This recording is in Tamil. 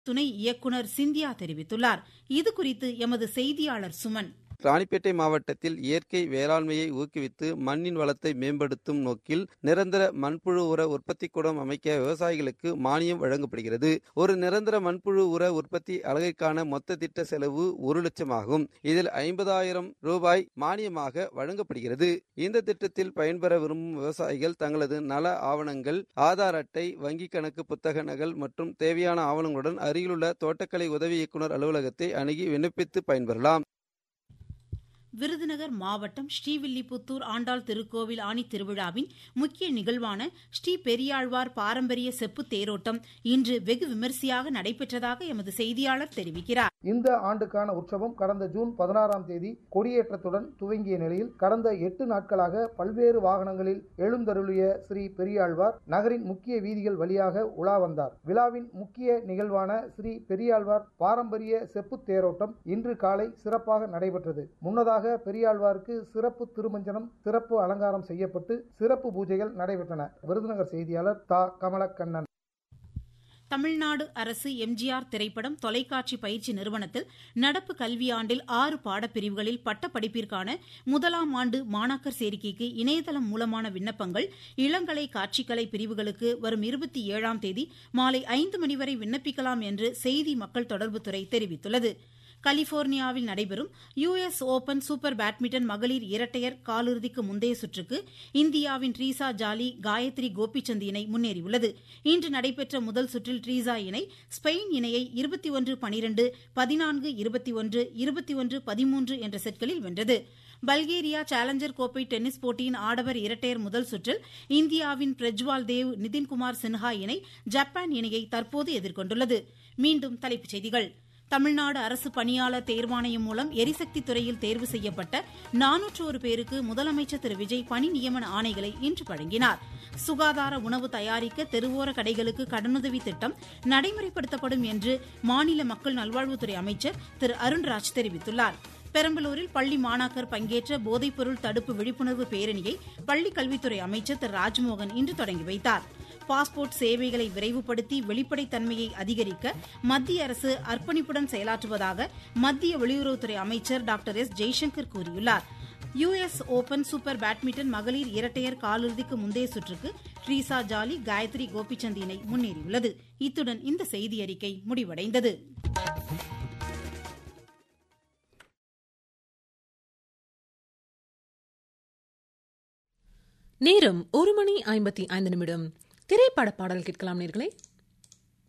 துணை இயக்குநர் சிந்தியா தெரிவித்துள்ளார் இதுகுறித்து எமது செய்தியாளர் சுமன் ராணிப்பேட்டை மாவட்டத்தில் இயற்கை வேளாண்மையை ஊக்குவித்து மண்ணின் வளத்தை மேம்படுத்தும் நோக்கில் நிரந்தர மண்புழு உர உற்பத்தி கூடம் அமைக்க விவசாயிகளுக்கு மானியம் வழங்கப்படுகிறது ஒரு நிரந்தர மண்புழு உர உற்பத்தி அலகிற்கான மொத்த திட்ட செலவு ஒரு லட்சம் ஆகும் இதில் ஐம்பதாயிரம் ரூபாய் மானியமாக வழங்கப்படுகிறது இந்த திட்டத்தில் பயன்பெற விரும்பும் விவசாயிகள் தங்களது நல ஆவணங்கள் ஆதார் அட்டை வங்கிக் கணக்கு புத்தக நகல் மற்றும் தேவையான ஆவணங்களுடன் அருகிலுள்ள தோட்டக்கலை உதவி இயக்குநர் அலுவலகத்தை அணுகி விண்ணப்பித்து பயன்பெறலாம் விருதுநகர் மாவட்டம் ஸ்ரீவில்லிபுத்தூர் ஆண்டாள் திருக்கோவில் ஆணி திருவிழாவின் முக்கிய நிகழ்வான ஸ்ரீ பெரியாழ்வார் பாரம்பரிய செப்பு தேரோட்டம் இன்று வெகு விமரிசையாக நடைபெற்றதாக எமது செய்தியாளர் தெரிவிக்கிறார் இந்த ஆண்டுக்கான உற்சவம் கடந்த ஜூன் பதினாறாம் தேதி கொடியேற்றத்துடன் துவங்கிய நிலையில் கடந்த எட்டு நாட்களாக பல்வேறு வாகனங்களில் எழுந்தருளிய ஸ்ரீ பெரியாழ்வார் நகரின் முக்கிய வீதிகள் வழியாக உலா வந்தார் விழாவின் முக்கிய நிகழ்வான ஸ்ரீ பெரியாழ்வார் பாரம்பரிய செப்பு தேரோட்டம் இன்று காலை சிறப்பாக நடைபெற்றது முன்னதாக பெரியாழ்வாருக்கு சிறப்பு திருமஞ்சனம் சிறப்பு அலங்காரம் செய்யப்பட்டு சிறப்பு பூஜைகள் நடைபெற்றன விருதுநகர் செய்தியாளர் தா கமலக்கண்ணன் தமிழ்நாடு அரசு எம்ஜிஆர் திரைப்படம் தொலைக்காட்சி பயிற்சி நிறுவனத்தில் நடப்பு கல்வியாண்டில் ஆறு பாடப்பிரிவுகளில் பட்டப்படிப்பிற்கான முதலாம் ஆண்டு மாணாக்கர் சேர்க்கைக்கு இணையதளம் மூலமான விண்ணப்பங்கள் இளங்கலை காட்சிக்கலை பிரிவுகளுக்கு வரும் இருபத்தி ஏழாம் தேதி மாலை ஐந்து மணி வரை விண்ணப்பிக்கலாம் என்று செய்தி மக்கள் தொடர்புத்துறை தெரிவித்துள்ளது கலிபோர்னியாவில் நடைபெறும் யுஎஸ் ஓபன் சூப்பர் பேட்மிண்டன் மகளிர் இரட்டையர் காலிறுதிக்கு முந்தைய சுற்றுக்கு இந்தியாவின் ட்ரீசா ஜாலி காயத்ரி கோபிச்சந்த் இணை முன்னேறியுள்ளது இன்று நடைபெற்ற முதல் சுற்றில் ட்ரீசா இணை ஸ்பெயின் இணையை இருபத்தி ஒன்று பனிரெண்டு பதினான்கு இருபத்தி ஒன்று இருபத்தி ஒன்று பதிமூன்று என்ற செட்களில் வென்றது பல்கேரியா சேலஞ்சர் கோப்பை டென்னிஸ் போட்டியின் ஆடவர் இரட்டையர் முதல் சுற்றில் இந்தியாவின் பிரஜ்வால் தேவ் நிதின்குமார் சின்ஹா இணை ஜப்பான் இணையை தற்போது எதிர்கொண்டுள்ளது மீண்டும் தலைப்புச் செய்திகள் தமிழ்நாடு அரசு பணியாளர் தேர்வாணையம் மூலம் எரிசக்தி துறையில் தேர்வு செய்யப்பட்ட நானூற்று ஒரு பேருக்கு முதலமைச்சர் திரு விஜய் பணி நியமன ஆணைகளை இன்று வழங்கினார் சுகாதார உணவு தயாரிக்க தெருவோர கடைகளுக்கு கடனுதவி திட்டம் நடைமுறைப்படுத்தப்படும் என்று மாநில மக்கள் நல்வாழ்வுத்துறை அமைச்சர் திரு அருண்ராஜ் தெரிவித்துள்ளார் பெரம்பலூரில் பள்ளி மாணாக்கர் பங்கேற்ற போதைப்பொருள் தடுப்பு விழிப்புணர்வு பேரணியை பள்ளிக் கல்வித்துறை அமைச்சர் திரு ராஜ்மோகன் இன்று தொடங்கி வைத்தார் பாஸ்போர்ட் சேவைகளை விரைவுபடுத்தி வெளிப்படைத்தன்மையை அதிகரிக்க மத்திய அரசு அர்ப்பணிப்புடன் செயலாற்றுவதாக மத்திய வெளியுறவுத்துறை அமைச்சர் டாக்டர் எஸ் ஜெய்சங்கர் கூறியுள்ளார் யுஎஸ் ஓபன் சூப்பர் பேட்மிண்டன் மகளிர் இரட்டையர் காலிறுதிக்கு முந்தைய சுற்றுக்கு ட்ரீசா ஜாலி காயத்ரி கோபிச்சந்த் இணை முன்னேறியுள்ளது இத்துடன் இந்த செய்தியறிக்கை முடிவடைந்தது நேரம் ஒரு மணி ஐம்பத்தி ஐந்து நிமிடம் திரைப்பட பாடல் கேட்கலாம் நேர்களே